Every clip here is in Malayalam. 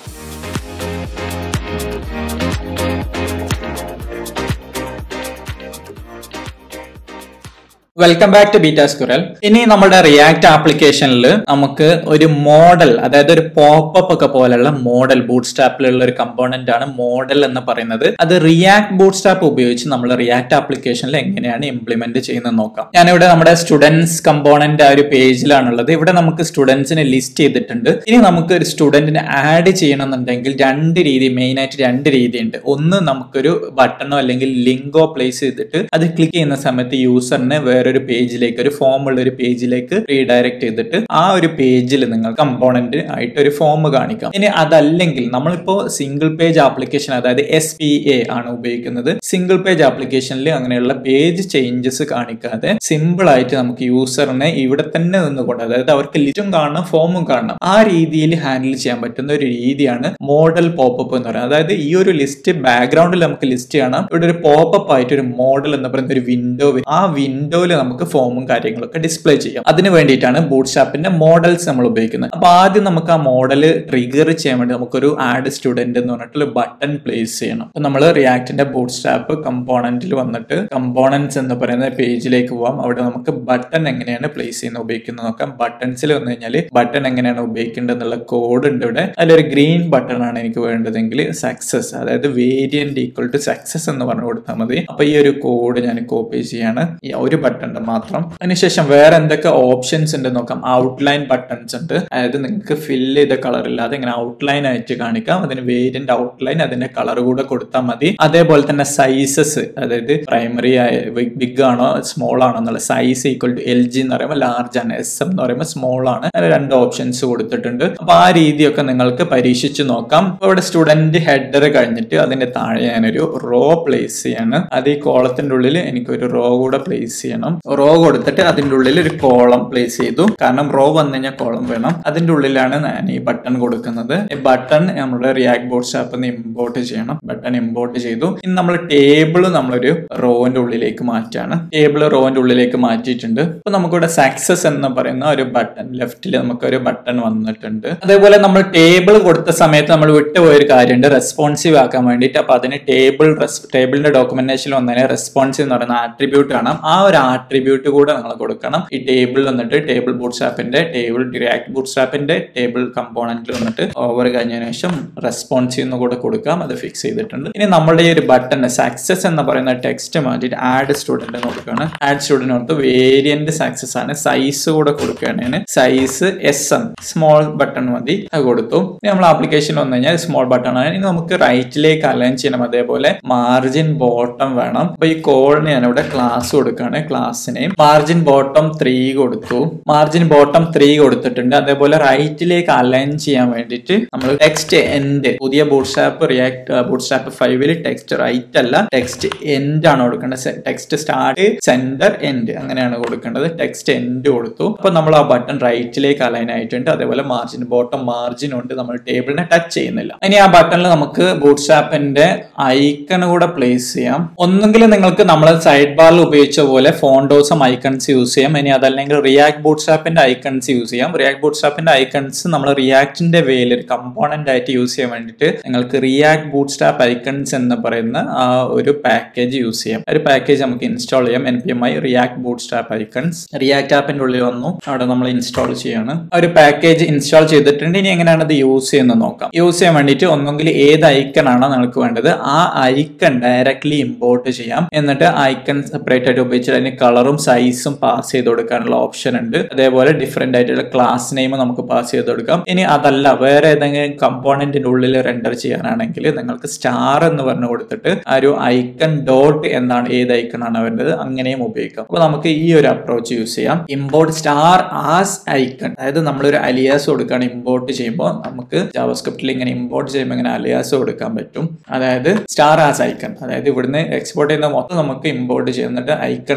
welcome back to beta squirrel ഇനി നമ്മുടെ റിയാക്ട് ആപ്ലിക്കേഷനിൽ നമുക്ക് ഒരു മോഡൽ അതായത് ഒരു പോപ്പപ്പ് ഒക്കെ പോലെയുള്ള മോഡൽ ബൂട്ട് സ്റ്റാപ്പിലുള്ള ഒരു കമ്പോണന്റ് ആണ് മോഡൽ എന്ന് പറയുന്നത് അത് റിയാക്ട് ബൂട്ട് സ്റ്റാപ്പ് ഉപയോഗിച്ച് നമ്മൾ റിയാക്ട് ആപ്ലിക്കേഷനിൽ എങ്ങനെയാണ് ഇംപ്ലിമെന്റ് ചെയ്യുന്നത് നോക്കാം ഞാനിവിടെ നമ്മുടെ സ്റ്റുഡൻസ് കമ്പോണന്റ് ആ ഒരു പേജിലാണുള്ളത് ഇവിടെ നമുക്ക് സ്റ്റുഡൻസിനെ ലിസ്റ്റ് ചെയ്തിട്ടുണ്ട് ഇനി നമുക്ക് ഒരു സ്റ്റുഡന്റിനെ ആഡ് ചെയ്യണമെന്നുണ്ടെങ്കിൽ രണ്ട് രീതി മെയിൻ ആയിട്ട് രണ്ട് രീതിയുണ്ട് ഒന്ന് നമുക്കൊരു ബട്ടണോ അല്ലെങ്കിൽ ലിങ്കോ പ്ലേസ് ചെയ്തിട്ട് അത് ക്ലിക്ക് ചെയ്യുന്ന സമയത്ത് യൂസറിനെ വേറൊരു പേജിലേക്ക് ഒരു ഫോം ഉള്ള ഒരു പേജിലേക്ക് റീഡയറക്ട് ചെയ്തിട്ട് ആ ഒരു പേജിൽ നിങ്ങൾ കമ്പോണന്റ് ആയിട്ട് ഒരു ഫോം കാണിക്കാം ഇനി അതല്ലെങ്കിൽ നമ്മളിപ്പോ സിംഗിൾ പേജ് ആപ്ലിക്കേഷൻ അതായത് എസ് പി എ ആണ് ഉപയോഗിക്കുന്നത് സിംഗിൾ പേജ് ആപ്ലിക്കേഷനിൽ അങ്ങനെയുള്ള പേജ് ചേഞ്ചസ് കാണിക്കാതെ സിമ്പിൾ ആയിട്ട് നമുക്ക് യൂസറിനെ ഇവിടെ തന്നെ നിന്നുകൊണ്ട് അതായത് അവർക്ക് ലിസ്റ്റും കാണണം ഫോമും കാണണം ആ രീതിയിൽ ഹാൻഡിൽ ചെയ്യാൻ പറ്റുന്ന ഒരു രീതിയാണ് മോഡൽ പോപ്പപ്പ് എന്ന് പറയുന്നത് അതായത് ഈ ഒരു ലിസ്റ്റ് ബാക്ക്ഗ്രൗണ്ടിൽ നമുക്ക് ലിസ്റ്റ് കാണാം ഇവിടെ ഒരു പോപ്പപ്പ് ആയിട്ട് ഒരു മോഡൽ എന്ന് പറയുന്ന ഒരു വിൻഡോ ആ വിൻഡോയിൽ നമുക്ക് ഫോമും കാര്യങ്ങളൊക്കെ ഡിസ്പ്ലേ ചെയ്യാം അതിന് വേണ്ടിയിട്ടാണ് ബൂട്ട് സ്റ്റാപ്പിന്റെ മോഡൽസ് നമ്മൾ ഉപയോഗിക്കുന്നത് അപ്പൊ ആദ്യം നമുക്ക് ആ മോഡൽ ട്രിഗർ ചെയ്യാൻ വേണ്ടി നമുക്കൊരു ആഡ് സ്റ്റുഡന്റ് എന്ന് പറഞ്ഞിട്ടുള്ള ബട്ടൺ പ്ലേസ് ചെയ്യണം അപ്പൊ നമ്മൾ റിയാക്ടിന്റെ ബൂട്ട് സ്റ്റാപ്പ് കമ്പോണന്റിൽ വന്നിട്ട് കമ്പോണൻസ് എന്ന് പറയുന്ന പേജിലേക്ക് പോവാം അവിടെ നമുക്ക് ബട്ടൺ എങ്ങനെയാണ് പ്ലേസ് ചെയ്യുന്നത് ഉപയോഗിക്കുന്നത് നോക്കാം ബട്ടൺസിൽ വന്നു കഴിഞ്ഞാൽ ബട്ടൺ എങ്ങനെയാണ് ഉപയോഗിക്കേണ്ടത് എന്നുള്ള കോഡ് ഉണ്ട് ഇവിടെ അതിലൊരു ഗ്രീൻ ബട്ടൺ ആണ് എനിക്ക് വേണ്ടതെങ്കിൽ സക്സസ് അതായത് വേരിയന്റ് ഈക്വൽ ടു സക്സസ് എന്ന് പറഞ്ഞു കൊടുത്താൽ മതി അപ്പൊ ഈ ഒരു കോഡ് ഞാൻ കോപ്പി ചെയ്യാണ് ഈ ഒരു ബട്ടൺ മാത്രം അതിനുശേഷം വേറെ എന്തൊക്കെ ഓപ്ഷൻസ് ഉണ്ട് നോക്കാം ഔട്ട്ലൈൻ ബട്ടൺസ് ഉണ്ട് അതായത് നിങ്ങൾക്ക് ഫില്ല് ചെയ്ത കളർ ഇല്ലാതെ ഇങ്ങനെ ഔട്ട്ലൈൻ ആയിട്ട് കാണിക്കാം അതിന് വേരിയന്റ് ഔട്ട്ലൈൻ അതിന്റെ കളർ കൂടെ കൊടുത്താൽ മതി അതേപോലെ തന്നെ സൈസസ് അതായത് പ്രൈമറി ബിഗ് ആണോ സ്മോൾ ആണോ എന്നുള്ള size equal to L G എന്ന് പറയുമ്പോൾ ലാർജ് ആണ് എസ് എം എന്ന് പറയുമ്പോൾ സ്മോൾ ആണ് അങ്ങനെ രണ്ട് ഓപ്ഷൻസ് കൊടുത്തിട്ടുണ്ട് അപ്പൊ ആ രീതിയൊക്കെ നിങ്ങൾക്ക് പരീക്ഷിച്ച് നോക്കാം അപ്പൊ ഇവിടെ സ്റ്റുഡന്റ് ഹെഡർ കഴിഞ്ഞിട്ട് അതിന്റെ താഴെ ഞാനൊരു റോ പ്ലേസ് ചെയ്യാണ് അത് ഈ കോളത്തിന്റെ ഉള്ളിൽ എനിക്കൊരു റോ കൂടെ പ്ലേസ് ചെയ്യണം റോ കൊടുത്തിട്ട് അതിന്റെ ഉള്ളിൽ ഒരു കോളം പ്ലേസ് ചെയ്തു കാരണം റോ വന്നു കഴിഞ്ഞാൽ കോളം വേണം അതിന്റെ ഉള്ളിലാണ് ഞാൻ ഈ ബട്ടൺ കൊടുക്കുന്നത് ഈ ബട്ടൺ നമ്മുടെ റിയാക്ട് ബോർഡ് സ്റ്റാപ്പ് നിന്ന് ഇമ്പോർട്ട് ചെയ്യണം ബട്ടൺ ഇമ്പോർട്ട് ചെയ്തു ഇനി നമ്മൾ ടേബിൾ നമ്മളൊരു റോന്റെ ഉള്ളിലേക്ക് മാറ്റാണ് ടേബിൾ റോന്റെ ഉള്ളിലേക്ക് മാറ്റിയിട്ടുണ്ട് അപ്പൊ നമുക്കിവിടെ സക്സസ് എന്ന് പറയുന്ന ഒരു ബട്ടൺ ലെഫ്റ്റിൽ നമുക്ക് ഒരു ബട്ടൺ വന്നിട്ടുണ്ട് അതേപോലെ നമ്മൾ ടേബിൾ കൊടുത്ത സമയത്ത് നമ്മൾ വിട്ടുപോയ ഒരു കാര്യമുണ്ട് റെസ്പോൺസീവ് ആക്കാൻ വേണ്ടിയിട്ട് അപ്പൊ അതിന് ടേബിൾ ടേബിളിന്റെ ഡോക്യുമെന്റേഷൻ വന്നതിന് റെസ്പോൺസീവ് എന്ന് പറയുന്ന ആട്രിബ്യൂട്ട് ആണ് ആ ഒരു ആട്രിബ്യൂട്ട് കൂടെ നിങ്ങൾ കൊടുക്കണം ഈ ടേബിൾ വന്നിട്ട് ടേബിൾ ബൂട്ട് സ്റ്റാപ്പിന്റെ ടേബിൾ റിയാക്ട് ബൂട്ട് സ്റ്റാപ്പിന്റെ ടേബിൾ കമ്പോണന്റിൽ വന്നിട്ട് ഓവർ കഴിഞ്ഞതിന് ശേഷം റെസ്പോൺസീവ് എന്ന് കൂടെ കൊടുക്കാം അത് ഫിക്സ് ചെയ്തിട്ടുണ്ട് ഇനി നമ്മുടെ ഈ ഒരു ബട്ടൺ സക്സസ് എന്ന് പറയുന്ന ടെക്സ്റ്റ് മാറ്റിയിട്ട് ആഡ് സ്റ്റുഡന്റ് കൊടുക്കുകയാണ് ആഡ് സ്റ്റുഡന്റ് കൊടുത്ത് വേരിയന്റ് സക്സസ് ആണ് സൈസ് കൂടെ കൊടുക്കുകയാണ് size S M small button മതി അത് കൊടുത്തു ഇനി നമ്മൾ ആപ്ലിക്കേഷൻ വന്നു കഴിഞ്ഞാൽ സ്മോൾ ബട്ടൺ ആണ് ഇനി നമുക്ക് റൈറ്റിലേക്ക് അലൈൻ ചെയ്യണം അതേപോലെ മാർജിൻ ബോട്ടം വേണം അപ്പൊ ഈ കോളിന് ഞാൻ ഇവിടെ ക്ലാസ് കൊടുക്കുകയാണ് ക്ലാസ്സിനെയും മാർജിൻ ബോട്ടം ത്രീ കൊടുത്തു മാർജിൻ ബോട്ടം ത്രീ കൊടുത്തിട്ടുണ്ട് അതേപോലെ റൈറ്റിലേക്ക് അലൈൻ ചെയ്യാൻ വേണ്ടിയിട്ട് നമ്മൾ ടെക്സ്റ്റ് എൻഡ് പുതിയ ബൂട്ട്സ്റ്റാപ്പ് റിയാക്ട് ബൂട്ട്സ്റ്റാപ്പ് ഫൈവില് ടെക്സ്റ്റ് റൈറ്റ് അല്ല ടെക്സ്റ്റ് എൻഡ് ആണ് കൊടുക്കേണ്ടത് ടെക്സ്റ്റ് സ്റ്റാർട്ട് സെന്റർ എൻഡ് അങ്ങനെയാണ് കൊടുക്കേണ്ടത് ടെക്സ്റ്റ് എൻഡ് കൊടുത്തു അപ്പൊ നമ്മൾ ആ ബട്ടൺ റൈറ്റിലേക്ക് അലൈൻ ആയിട്ടുണ്ട് അതേപോലെ മാർജിൻ ബോട്ടം മാർജിൻ ഉണ്ട് നമ്മൾ ടേബിളിനെ ടച്ച് ചെയ്യുന്നില്ല ഇനി ആ ബട്ടണിൽ നമുക്ക് ബൂട്ട്സ്റ്റാപ്പിന്റെ ഐക്കൺ കൂടെ പ്ലേസ് ചെയ്യാം ഒന്നെങ്കിൽ നിങ്ങൾക്ക് നമ്മൾ സൈഡ് ബാറിൽ ഉപയോഗിച്ച പോലെ ഫോണ്ടോസും ഐക്കൺസ് യൂസ് ചെയ്യാം ഇനി അതല്ലെങ്കിൽ റിയാക്ട് ബൂട്ട്സ്റ്റാപ്പിന്റെ ഐക്കൺസ് യൂസ് ചെയ്യാം റിയാക്ട് ബൂട്ട്സ്റ്റാപ്പിന്റെ ഐക്കൺസ് നമ്മൾ റിയാക്ടിന്റെ വേയിൽ ഒരു കമ്പോണന്റ് ആയിട്ട് യൂസ് ചെയ്യാൻ വേണ്ടിയിട്ട് നിങ്ങൾക്ക് റിയാക്ട് ബൂട്ട്സ്റ്റാപ്പ് ഐക്കൺസ് എന്ന് പറയുന്ന ആ ഒരു പാക്കേജ് യൂസ് ചെയ്യാം ഒരു പാക്കേജ് നമുക്ക് ഇൻസ്റ്റാൾ ചെയ്യാം N P M I React Bootstrap icons React ആപ്പിന്റെ ഉള്ളിൽ വന്നു അവിടെ നമ്മൾ ഇൻസ്റ്റാൾ ചെയ്യാണ് ഒരു പാക്കേജ് ഇൻസ്റ്റാൾ ചെയ്തിട്ടുണ്ട് ഇനി എങ്ങനെയാണ് അത് യൂസ് ചെയ്യുന്നത് നോക്കാം യൂസ് ചെയ്യാൻ വേണ്ടിയിട്ട് ഒന്നെങ്കിൽ ഏത് ഐക്കൺ ആണോ നിങ്ങൾക്ക് വേണ്ടത് ആ ഐക്കൺ ഡയറക്ട്ലി ഇമ്പോർട്ട് ചെയ്യാം എന്നിട്ട് ഐക്കൺ സെപ്പറേറ്റ് ആയിട്ട് ഉപയോഗിച്ചിട്ട് അതിന് കളറും സൈസും പാസ് ചെയ്ത് കൊടുക്കാനുള്ള ഓപ്ഷൻ ഉണ്ട് അതേപോലെ ഡിഫറെന്റ് ആയിട്ടുള്ള ക്ലാസ് നെയിം നമുക്ക് പാസ് ചെയ്ത് കൊടുക്കാം ഇനി അതല്ല വേറെ ഏതെങ്കിലും കമ്പോണന്റിന്റെ ഉള്ളിൽ റെൻഡർ ചെയ്യാനാണെങ്കിൽ നിങ്ങൾക്ക് സ്റ്റാർ എന്ന് പറഞ്ഞു കൊടുത്തിട്ട് ആ ഒരു ഐക്കൺ ഡോട്ട് എന്താണ് ഏത് ഐക്കൺ ആണ് വേണ്ടത് അങ്ങനെയും ഉപയോഗിക്കാം അപ്പൊ നമുക്ക് ഈ ഒരു അപ്രോച്ച് യൂസ് ചെയ്യാം ഇമ്പോർട്ട് സ്റ്റാർ ആസ് ഐക്കൺ അതായത് നമ്മളൊരു അലിയാസ് കൊടുക്കുകയാണ് ഇമ്പോർട്ട് ചെയ്യുമ്പോൾ നമുക്ക് ജാവസ്ക്രിപ്റ്റിൽ ഇങ്ങനെ ഇമ്പോർട്ട് ചെയ്യുമ്പോൾ ഇങ്ങനെ അലിയാസ് കൊടുക്കാൻ പറ്റും അതായത് സ്റ്റാർ ആസ് ഐക്കൺ അതായത് ഇവിടുന്ന് എക്സ്പോർട്ട് ചെയ്യുന്ന മൊത്തം നമുക്ക് ഇമ്പോർട്ട് ചെയ്യുന്നിട്ട് ഐക്കൺ എന്നുള്ള പേര്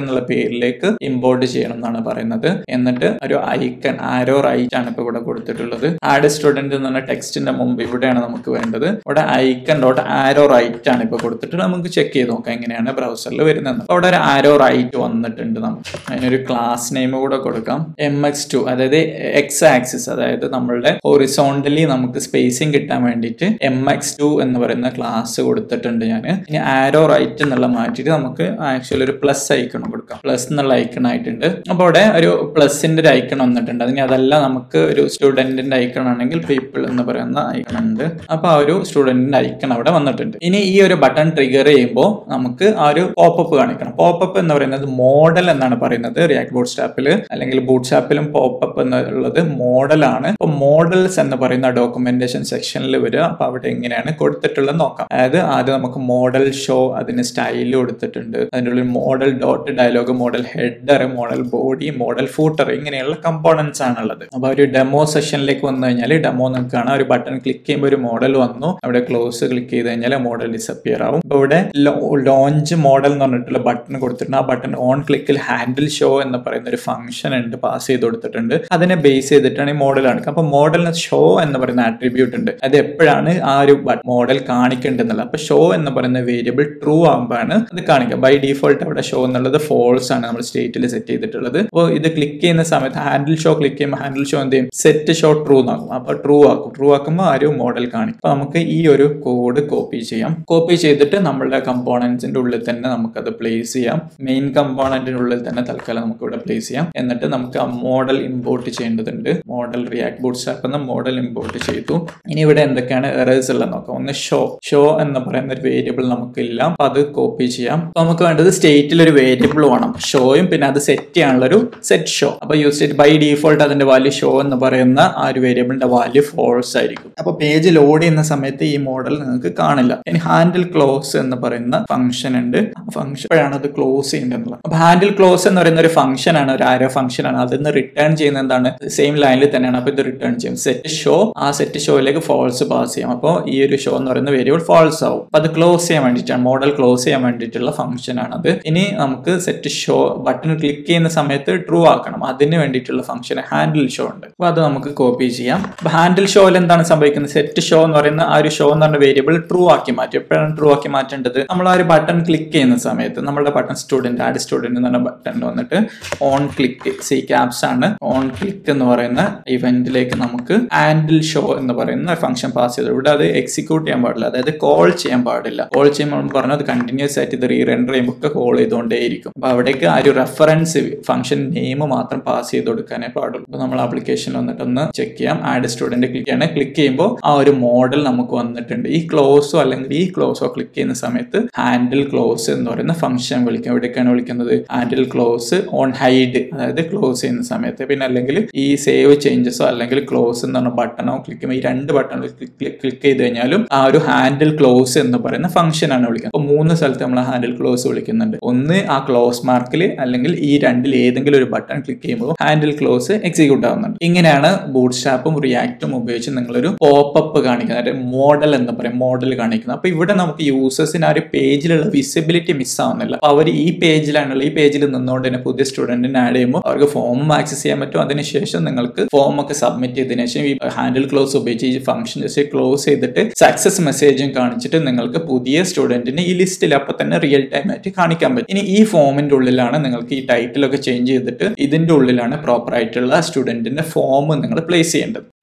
പേരിലേക്ക് ഇമ്പോർട്ട് ചെയ്യണം എന്നാണ് പറയുന്നത് എന്നിട്ട് ഒരു ഐക്കൺ ആരോ റൈറ്റ് ആണ് ഇപ്പൊ ഇവിടെ കൊടുത്തിട്ടുള്ളത് ആഡ് സ്റ്റുഡന്റ് എന്ന് പറഞ്ഞ ടെക്സ്റ്റിന്റെ മുമ്പ് ഇവിടെയാണ് നമുക്ക് വേണ്ടത് ഇവിടെ ഐക്കൺ ഡോട്ട് ആരോ റൈറ്റ് ആണ് ഇപ്പൊ കൊടുത്തിട്ട് നമുക്ക് ചെക്ക് ചെയ്ത് നോക്കാം എങ്ങനെയാണ് ബ്രൗസറിൽ വരുന്നത് അപ്പൊ അവിടെ ഒരു ആരോ റൈറ്റ് വന്നിട്ടുണ്ട് നമുക്ക് അതിനൊരു ക്ലാസ് നെയിം കൂടെ കൊടുക്കാം എം എക്സ് ടു അതായത് എക്സ് ആക്സിസ് അതായത് നമ്മളുടെ ഹൊറിസോണ്ടലി നമുക്ക് സ്പേസിങ് കിട്ടാൻ വേണ്ടിയിട്ട് എം എക്സ് ടു എന്ന് പറയുന്ന ക്ലാസ് കൊടുത്തിട്ടുണ്ട് ഞാൻ ഇനി ആരോ റൈറ്റ് എന്നുള്ള മാറ്റിയിട്ട് നമുക്ക് ആക്ച്വലി ഒരു പ്ലസ് ഐക്കൺ കൊടുക്കാം പ്ലസ് എന്നുള്ള ഐക്കൺ ആയിട്ടുണ്ട് അപ്പോൾ അവിടെ ഒരു പ്ലസിന്റെ ഒരു ഐക്കൺ വന്നിട്ടുണ്ട് അതിന് അതല്ല നമുക്ക് ഒരു സ്റ്റുഡന്റിന്റെ ഐക്കൺ ആണെങ്കിൽ പീപ്പിൾ എന്ന് പറയുന്ന ഐക്കൺ ഉണ്ട് അപ്പൊ ആ ഒരു സ്റ്റുഡന്റിന്റെ ഐക്കൺ അവിടെ വന്നിട്ടുണ്ട് ഇനി ഈ ഒരു ബട്ടൺ ട്രിഗർ ചെയ്യുമ്പോൾ നമുക്ക് ആ ഒരു പോപ്പപ്പ് കാണിക്കണം പോപ്പപ്പ് എന്ന് പറയുന്നത് മോഡൽ എന്നാണ് പറയുന്നത് റിയാക്ട് ബൂട്ട് സ്റ്റാപ്പിൽ അല്ലെങ്കിൽ ബൂട്ട് സ്റ്റാപ്പിലും പോപ്പപ്പ് എന്നുള്ളത് മോഡലാണ് അപ്പൊ മോഡൽസ് എന്ന് പറയുന്ന ഡോക്യുമെന്റേഷൻ സെക്ഷനിൽ വരിക അപ്പൊ അവിടെ എങ്ങനെയാണ് കൊടുത്തിട്ടുള്ളത് നോക്കാം അതായത് ആദ്യം നമുക്ക് മോഡൽ ഷോ അതിന് സ്റ്റൈൽ കൊടുത്തിട്ടുണ്ട് അതിൻ്റെ ഉള്ളിൽ modal dot dialog modal header modal body modal footer ഇങ്ങനെയുള്ള കമ്പോണൻസ് ആണുള്ളത് അപ്പൊ ഒരു ഡെമോ സെഷനിലേക്ക് വന്നു കഴിഞ്ഞാൽ ഡെമോ നിങ്ങൾക്ക് കാണാം ഒരു ബട്ടൺ ക്ലിക്ക് ചെയ്യുമ്പോൾ ഒരു മോഡൽ വന്നു അവിടെ ക്ലോസ് ക്ലിക്ക് ചെയ്ത് കഴിഞ്ഞാൽ മോഡൽ ഡിസപ്പിയർ ആവും അപ്പൊ ഇവിടെ ലോഞ്ച് മോഡൽ എന്ന് പറഞ്ഞിട്ടുള്ള ബട്ടൺ കൊടുത്തിട്ടുണ്ട് ആ ബട്ടൺ ഓൺ ക്ലിക്കിൽ ഹാൻഡിൽ ഷോ എന്ന് പറയുന്ന ഒരു ഫംഗ്ഷൻ ഉണ്ട് പാസ് ചെയ്ത് കൊടുത്തിട്ടുണ്ട് അതിനെ ബേസ് ചെയ്തിട്ടാണ് ഈ മോഡൽ കാണിക്കുക അപ്പൊ മോഡലിന് ഷോ എന്ന് പറയുന്ന ആട്രിബ്യൂട്ട് ഉണ്ട് അത് എപ്പോഴാണ് ആ ഒരു മോഡൽ കാണിക്കേണ്ടതെന്നുള്ളത് അപ്പൊ ഷോ എന്ന് പറയുന്ന വേരിയബിൾ ട്രൂ ആകുമ്പോഴാണ് അത് കാണിക്കുക ബൈ ഡീഫോൾട്ട് അവിടെ ഷോ എന്നുള്ളത് ഫോൾസ് ആണ് നമ്മൾ സ്റ്റേറ്റിൽ സെറ്റ് ചെയ്തിട്ടുള്ളത് അപ്പോൾ ഇത് ക്ലിക്ക് ചെയ്യുന്ന സമയത്ത് ഹാൻഡിൽ ഷോ ക്ലിക്ക് ചെയ്യുമ്പോൾ ഹാൻഡിൽ ഷോ എന്ത് ചെയ്യും സെറ്റ് ഷോ ട്രൂ എന്നാക്കും അപ്പൊ ട്രൂ ആക്കും ട്രൂ ആക്കുമ്പോൾ ആ ഒരു മോഡൽ കാണിക്കും അപ്പൊ നമുക്ക് ഈ ഒരു കോഡ് കോപ്പി ചെയ്യാം കോപ്പി ചെയ്തിട്ട് നമ്മളുടെ കമ്പോണൻസിന്റെ ഉള്ളിൽ തന്നെ നമുക്കത് പ്ലേസ് ചെയ്യാം മെയിൻ കമ്പോണന്റിന്റെ ഉള്ളിൽ തന്നെ തൽക്കാലം നമുക്ക് ഇവിടെ പ്ലേസ് ചെയ്യാം എന്നിട്ട് നമുക്ക് ആ മോഡൽ ഇമ്പോർട്ട് ചെയ്യേണ്ടതുണ്ട് മോഡൽ റിയാക്ട് ബൂട്ട് സ്റ്റാപ്പ് എന്ന മോഡൽ ഇമ്പോർട്ട് ചെയ്തു ഇനി ഇവിടെ എന്തൊക്കെയാണ് എറേഴ്സ് ഉള്ളത് നോക്കാം ഒന്ന് ഷോ ഷോ എന്ന് പറയുന്ന ഒരു വേരിയബിൾ നമുക്കില്ല അപ്പൊ അത് കോപ്പി ചെയ്യാം അപ്പൊ നമുക്ക് വേണ്ടത് സ്റ്റേറ്റിൽ ഒരു വേരിയബിൾ വേണം ഷോയും പിന്നെ അത് സെറ്റ് ചെയ്യാനുള്ള ഒരു സെറ്റ് ഷോ അപ്പൊ യൂസ് ചെയ്ത് ബൈ ഡീഫോൾട്ട് അതിന്റെ വാല്യൂ ഷോ എന്ന് പറയുന്ന ആ ഒരു വേരിയബിളിന്റെ വാല്യൂ ഫോൾസ് ആയിരിക്കും അപ്പൊ പേജ് ലോഡ് ചെയ്യുന്ന സമയത്ത് ഈ മോഡൽ നിങ്ങൾക്ക് കാണില്ല ഇനി ഹാൻഡിൽ ക്ലോസ് എന്ന് പറയുന്ന ഫംഗ്ഷൻ ഉണ്ട് ആ ഫംഗ്ഷൻ ആണ് അത് ക്ലോസ് ചെയ്യേണ്ടത് അപ്പൊ ഹാൻഡിൽ ക്ലോസ് എന്ന് പറയുന്ന ഒരു ഫംഗ്ഷൻ ആണ് ഒരു ആരോ ഫംഗ്ഷൻ ആണ് അതിൽ നിന്ന് റിട്ടേൺ ചെയ്യുന്ന എന്താണ് സെയിം ലൈനിൽ തന്നെയാണ് അപ്പൊ ഇത് റിട്ടേൺ ചെയ്യും സെറ്റ് ഷോ ആ സെറ്റ് ഷോയിലേക്ക് ഫോൾസ് പാസ് ചെയ്യാം അപ്പോൾ ഈ ഒരു ഷോ എന്ന് പറയുന്ന വേരിയബിൾ ഫോൾസ് ആവും അപ്പൊ അത് ക്ലോസ് ചെയ്യാൻ വേണ്ടിയിട്ടാണ് മോഡൽ ക്ലോസ് ചെയ്യാൻ വേണ്ടിയിട്ടുള്ള ഫംഗ്ഷൻ ആണത് ഇനി നമുക്ക് സെറ്റ് ഷോ ബട്ടൺ ക്ലിക്ക് ചെയ്യുന്ന സമയത്ത് ട്രൂ ആക്കണം അതിന് വേണ്ടിയിട്ടുള്ള ഫംഗ്ഷൻ ഹാൻഡിൽ ഷോ ഉണ്ട് അപ്പൊ അത് നമുക്ക് കോപ്പി ചെയ്യാം അപ്പൊ ഹാൻഡിൽ ഷോയിൽ എന്താണ് സംഭവിക്കുന്നത് സെറ്റ് ഷോ എന്ന് പറയുന്ന ആ ഒരു ഷോ എന്ന് പറഞ്ഞ വേരിയബിൾ ട്രൂ ആക്കി മാറ്റി എപ്പോഴാണ് ട്രൂ ആക്കി മാറ്റേണ്ടത് നമ്മൾ ആ ഒരു ബട്ടൺ ക്ലിക്ക് ചെയ്യുന്ന സമയത്ത് നമ്മുടെ ബട്ടൺ സ്റ്റുഡന്റ് ആഡ് സ്റ്റുഡന്റ് എന്ന് പറഞ്ഞ ബട്ടൺ വന്നിട്ട് ഓൺ ക്ലിക്ക് സി ക്യാപ്സ് ആണ് ഓൺ ക്ലിക്ക് എന്ന് പറയുന്ന ഇവന്റിലേക്ക് നമുക്ക് ഹാൻഡിൽ ഷോ എന്ന് പറയുന്ന ഫംഗ്ഷൻ പാസ് ചെയ്തു ഇവിടെ അത് എക്സിക്യൂട്ട് ചെയ്യാൻ പാടില്ല അതായത് കോൾ ചെയ്യാൻ പാടില്ല കോൾ ചെയ്യുമ്പോൾ പറഞ്ഞാൽ അത് കണ്ടിന്യൂസ് ആയിട്ട് ഇത് റീ റെൻഡർ ചെയ്യുമ്പോൾ ഒക്കെ കോൾ ചെയ്തുകൊണ്ടേയിരിക്കും അപ്പൊ അവിടേക്ക് ആ ഒരു റെഫറൻസ് ഫംഗ്ഷൻ നെയിം മാത്രം പാസ് ചെയ്ത് കൊടുക്കാനേ പാടുള്ളൂ അപ്പൊ നമ്മൾ ആപ്ലിക്കേഷനിൽ വന്നിട്ടൊന്ന് ചെക്ക് ചെയ്യാം ആഡ് സ്റ്റുഡന്റ് ക്ലിക്ക് ചെയ്യണേ ക്ലിക്ക് ചെയ്യുമ്പോൾ ആ ഒരു മോഡൽ നമുക്ക് വന്നിട്ടുണ്ട് ഈ ക്ലോസോ അല്ലെങ്കിൽ ഈ ക്ലോസോ ക്ലിക്ക് ചെയ്യുന്ന സമയത്ത് ഹാൻഡിൽ ക്ലോസ് എന്ന് പറയുന്ന ഫംഗ്ഷൻ വിളിക്കും എവിടേക്കാണ് വിളിക്കുന്നത് ഹാൻഡിൽ ക്ലോസ് ഓൺ ഹൈഡ് അതായത് ക്ലോസ് ചെയ്യുന്ന സമയത്ത് പിന്നെ അല്ലെങ്കിൽ ഈ സേവ് ചേഞ്ചസോ അല്ലെങ്കിൽ ക്ലോസ് എന്ന് പറഞ്ഞ ബട്ടണോ ക്ലിക്ക് ചെയ്യുമ്പോൾ ഈ രണ്ട് ബട്ടണോ ക്ലിക്ക് ചെയ്ത് കഴിഞ്ഞാലും ആ ഒരു ഹാൻഡിൽ ക്ലോസ് എന്ന് പറയുന്ന ഫംഗ്ഷൻ ആണ് വിളിക്കുന്നത് അപ്പൊ മൂന്ന് സ്ഥലത്ത് നമ്മൾ ഹാൻഡിൽ ക്ലോസ് വിളിക്കുന്നുണ്ട് ഒന്ന് ആ ക്ലോസ് മാർക്കിൽ അല്ലെങ്കിൽ ഈ രണ്ടിൽ ഏതെങ്കിലും ഒരു ബട്ടൺ ക്ലിക്ക് ചെയ്യുമ്പോൾ ഹാൻഡിൽ ക്ലോസ് എക്സിക്യൂട്ട് ആവുന്നുണ്ട് ഇങ്ങനെയാണ് ബൂട്ട് സ്റ്റാപ്പും റിയാക്റ്റും ഉപയോഗിച്ച് നിങ്ങളൊരു പോപ്പപ്പ് കാണിക്കുന്നത് മോഡൽ എന്ന് പറയും മോഡൽ കാണിക്കുന്നത് അപ്പൊ ഇവിടെ നമുക്ക് യൂസേഴ്സിന് ആ ഒരു പേജിലുള്ള വിസിബിലിറ്റി മിസ് ആവുന്നില്ല അപ്പൊ അവർ ഈ പേജിലാണുള്ള ഈ പേജിൽ നിന്നുകൊണ്ട് തന്നെ പുതിയ സ്റ്റുഡന്റിനെ ആഡ് ചെയ്യുമ്പോൾ അവർക്ക് ഫോമും ആക്സസ് ചെയ്യാൻ പറ്റും അതിനുശേഷം നിങ്ങൾക്ക് ഫോം ഒക്കെ സബ്മിറ്റ് ചെയ്തതിനു ശേഷം ഈ ഹാൻഡിൽ ക്ലോസ് ഉപയോഗിച്ച് ഈ ഫംഗ്ഷൻ ജസ്റ്റ് ക്ലോസ് ചെയ്തിട്ട് സക്സസ് മെസ്സേജും കാണിച്ചിട്ട് നിങ്ങൾക്ക് പുതിയ സ്റ്റുഡന്റിന് ഈ ലിസ്റ്റിൽ അപ്പൊ തന്നെ റിയൽ ടൈം ആയിട്ട് കാണിക്കാൻ പറ്റും ഇനി ഈ ഫോമിന്റെ ഉള്ളിലാണ് നിങ്ങൾക്ക് ഈ ടൈറ്റിലൊക്കെ ചേഞ്ച് ചെയ്തിട്ട് ഇതിന്റെ ഉള്ളിലാണ് പ്രോപ്പർ ആയിട്ടുള്ള സ്റ്റുഡന്റിന്റെ ഫോം നിങ്ങൾ പ്ലേസ് ചെയ്യേണ്ടത്